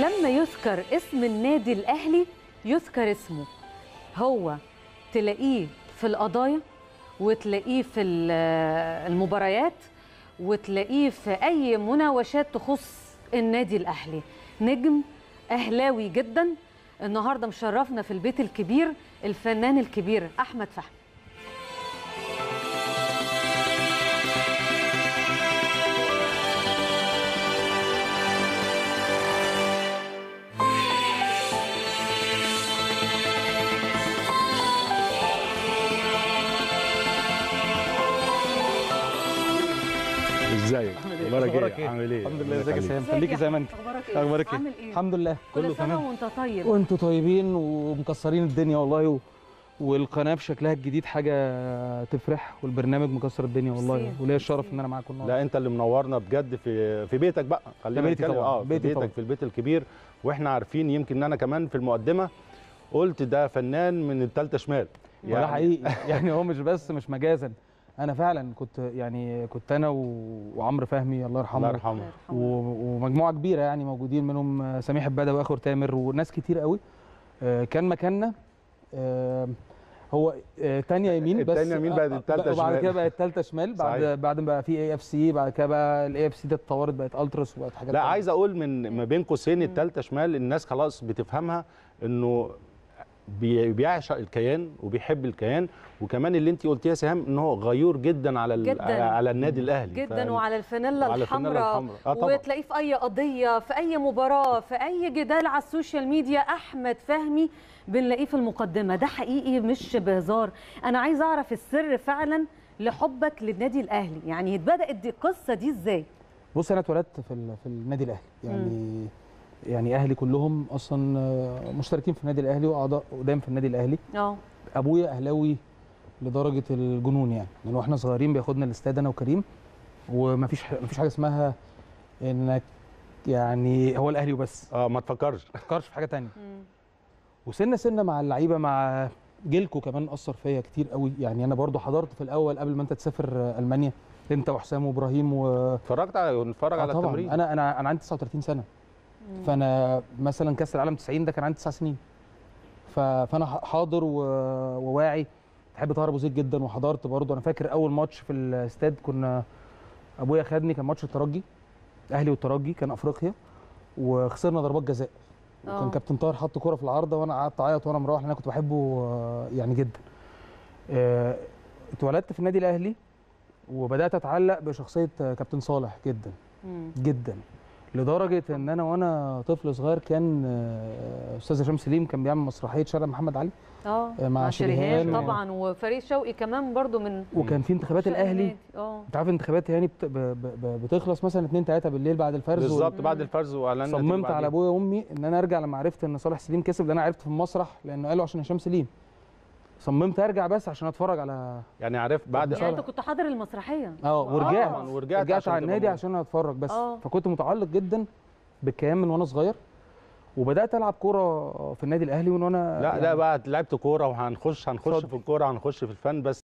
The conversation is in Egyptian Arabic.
لما يذكر اسم النادي الاهلي يذكر اسمه هو تلاقيه في القضايا وتلاقيه في ال- المباريات وتلاقيه في اي مناوشات تخص النادي الاهلي نجم اهلاوي جدا النهارده مشرفنا في البيت الكبير الفنان الكبير احمد فهمي ازيك اخبارك ايه عامل ايه الحمد لله الله ازيك يا يخليك. سام خليكي زي ما انت اخبارك ايه اخبارك ايه عامل ايه الحمد لله كل كله سنه تمام وانت طيب وانتوا طيبين ومكسرين الدنيا والله و... والقناه بشكلها الجديد حاجه تفرح والبرنامج مكسر الدنيا والله ميرسي. وليا الشرف ميرسي. ان انا معاكم النهارده لا انت اللي منورنا بجد في في بيتك بقى خلينا ده بيتي نتكلم طبعاً، اه في بيتي بيتك طبعاً. في البيت الكبير واحنا عارفين يمكن ان انا كمان في المقدمه قلت ده فنان من الثالثه شمال وده حقيقي يعني هو مش بس مش مجازا انا فعلا كنت يعني كنت انا و... وعمرو فهمي الله الله يرحمه يرحمه الله و... يرحمه. ومجموعه كبيره يعني موجودين منهم سميح البدوي واخر تامر وناس كتير قوي آه، كان مكاننا آه، هو آه، تانية يمين بس التانية يمين بقت آه، التالتة وبعد شمال. كده بقت التالتة شمال بعد صحيح. بعد ما بقى في اي اف سي بعد كده بقى الاي اف سي دي اتطورت بقت التراس وبقت حاجات لا تانية. عايز اقول من ما بين قوسين الثالثه شمال الناس خلاص بتفهمها انه بي- بيعشق الكيان وبيحب الكيان وكمان اللي انت قلتيه يا سهام ان هو غيور جدا على ال- جداً. على النادي الاهلي جدا ف- وعلى الفانيلا وعلى الفانيلا الحمراء الحمراء. آه طبعاً. وتلاقيه في اي قضيه في اي مباراه في اي جدال على السوشيال ميديا احمد فهمي بنلاقيه في المقدمه ده حقيقي مش بهزار انا عايزه اعرف السر فعلا لحبك للنادي الاهلي يعني بدات دي القصه دي ازاي بص انا اتولدت في ال- في النادي الاهلي يعني يعني اهلي كلهم اصلا آه، مشتركين في النادي الاهلي واعضاء قدام في النادي الاهلي اه ابويا اهلاوي لدرجه الجنون يعني من واحنا صغيرين بياخدنا الاستاد انا وكريم ومفيش ح- مفيش حاجه اسمها انك يعني هو الاهلي وبس اه ما تفكرش ما تفكرش في حاجه تانية وسنه سنه مع اللعيبه مع جيلكو كمان اثر فيا كتير قوي يعني انا برضو حضرت في الاول قبل ما انت تسافر آه، المانيا انت وحسام وابراهيم و اتفرجت على نتفرج آه على طبعا التمرين انا انا انا عندي 39 سنه فانا مثلا كاس العالم 90 ده كان عندي 9 سنين ف... فانا ح- حاضر و... وواعي بحب طاهر ابو زيد جدا وحضرت برضه انا فاكر اول ماتش في الاستاد كنا ابويا خدني كان ماتش الترجي الاهلي والترجي كان افريقيا وخسرنا ضربات جزاء آه. وكان كابتن طاهر حط كوره في العارضه وانا قعدت اعيط وانا مروح لان انا كنت بحبه آه، يعني جدا آه، اتولدت في النادي الاهلي وبدات اتعلق بشخصيه آه، كابتن صالح جدا مم. جدا لدرجه ان انا وانا طفل صغير كان آه، استاذ هشام سليم كان بيعمل مسرحيه شارع محمد علي اه مع مع شريهان شريهان. طبعا وفريد شوقي كمان برضو من وكان في انتخابات عشاق الاهلي النادي. اه انت عارف انتخابات يعني بت... ب... ب... ب- بتخلص مثلا 2 3 بالليل بعد الفرز بالظبط بعد الفرز واعلان النتيجة صممت بعدين. على ابويا وامي ان انا ارجع لما عرفت ان صالح سليم كسب لان انا عرفت في المسرح لانه قالوا عشان هشام سليم صممت ارجع بس عشان اتفرج على يعني عرفت بعد يعني انت كنت حاضر المسرحيه اه ورجعت طبعاً، ورجعت رجعت عشان على تبقى النادي موجود. عشان اتفرج بس آه. فكنت متعلق جدا بالكيان من وانا صغير وبدات العب كوره في النادي الاهلي من وانا لا يعني لا بقى لعبت كوره وهنخش هنخش اتفضل. في الكوره هنخش في الفن بس